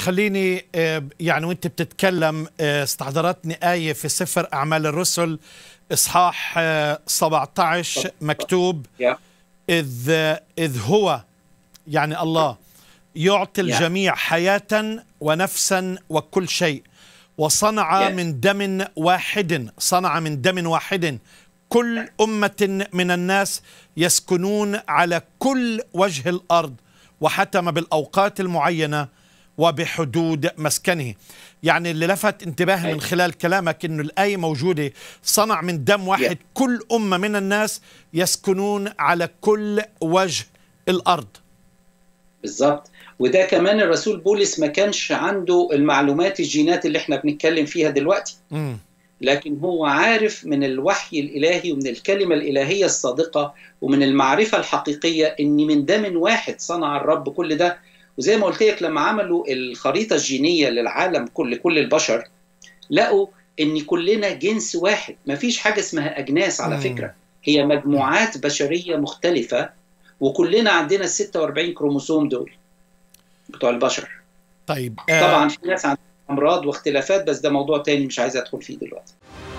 خليني آه، يعني وانت بتتكلم آه، استحضرتني آية في سفر أعمال الرسل إصحاح آه، 17 مكتوب يا إذ إذ هو يعني الله يعطي يا. الجميع حياة ونفسا وكل شيء وصنع يا. من دم واحد صنع من دم واحد كل أمة من الناس يسكنون على كل وجه الأرض وحتم بالأوقات المعينة وبحدود مسكنه يعني اللي لفت انتباهي من أي. خلال كلامك انه الآية موجودة صنع من دم واحد يا. كل أمة من الناس يسكنون على كل وجه الأرض بالظبط وده كمان الرسول بولس ما كانش عنده المعلومات الجينات اللي احنا بنتكلم فيها دلوقتي مم. لكن هو عارف من الوحي الإلهي ومن الكلمة الإلهية الصادقة ومن المعرفة الحقيقية إن من دم واحد صنع الرب كل ده وزي ما قلت لك لما عملوا الخريطة الجينية للعالم كل كل البشر لقوا إن كلنا جنس واحد مفيش حاجة اسمها أجناس على مم. فكرة هي مجموعات بشرية مختلفة وكلنا عندنا ال 46 كروموسوم دول بتوع البشر طيب آه، طبعا في ناس عندها أمراض واختلافات بس ده موضوع تاني مش عايز أدخل فيه دلوقتي